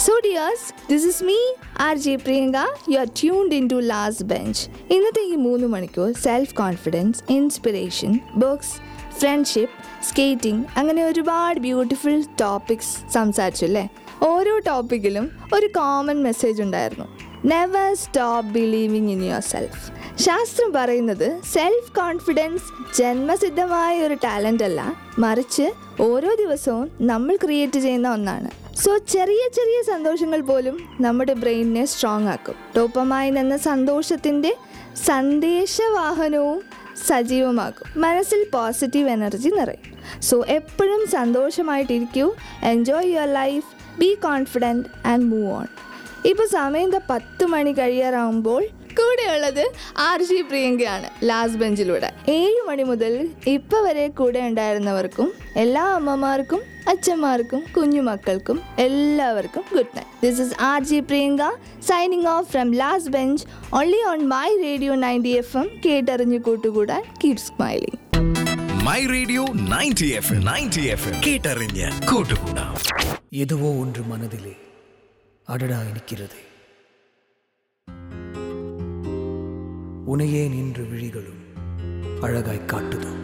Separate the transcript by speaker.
Speaker 1: so dears this is me R J Priyanka you are tuned in to last bench ഇന്നത്തെ ഈ മൂന്ന് മണിക്കൂർ self confidence inspiration books friendship skating അങ്ങനെ ഒരുപാട് beautiful topics സംസാരിച്ചു അല്ലേ ഓരോ ടോപ്പിക്കിലും ഒരു കോമൺ മെസ്സേജ് ഉണ്ടായിരുന്നു never stop believing in yourself ശാസ്ത്രം പറയുന്നത് സെൽഫ് കോൺഫിഡൻസ് ജന്മസിദ്ധമായ ഒരു ടാലൻ്റ് അല്ല മറിച്ച് ഓരോ ദിവസവും നമ്മൾ ക്രിയേറ്റ് ചെയ്യുന്ന ഒന്നാണ് സോ ചെറിയ ചെറിയ സന്തോഷങ്ങൾ പോലും നമ്മുടെ ബ്രെയിനിനെ സ്ട്രോങ് ആക്കും ഡോപ്പമൈൻ എന്ന സന്തോഷത്തിൻ്റെ സന്ദേശവാഹനവും സജീവമാക്കും മനസ്സിൽ പോസിറ്റീവ് എനർജി നിറയും സോ എപ്പോഴും സന്തോഷമായിട്ടിരിക്കൂ enjoy your life be confident and move on ഇപ്പോൾ സമയം ദാ പത്ത് മണി കഴിയാറാകുമ്പോൾ കൂടെയുള്ളത് ആർ ജി പ്രിയങ്കയാണ് ലാസ്റ്റ് ബെഞ്ചിലൂടെ ഏഴ് മണി മുതൽ ഇപ്പോൾ വരെ കൂടെ ഉണ്ടായിരുന്നവർക്കും എല്ലാ അമ്മമാർക്കും അച്ഛന്മാർക്കും കുഞ്ഞുമക്കൾക്കും എല്ലാവർക്കും good night this is R G Priyanka signing off from last bench only on my radio ninety F M കേട്ടറിഞ്ഞു കൂട്ടുകൂടാൻ keep smiling
Speaker 2: my radio ninety F ninety F കേട്ടറിഞ്ഞ് കൂട്ടുകൂടാം
Speaker 3: எதுவோ ஒன்று மனதிலே அடடா இனிக்கிறதே உனையே நின்று விழிகளும் அழகாய் காட்டுதோ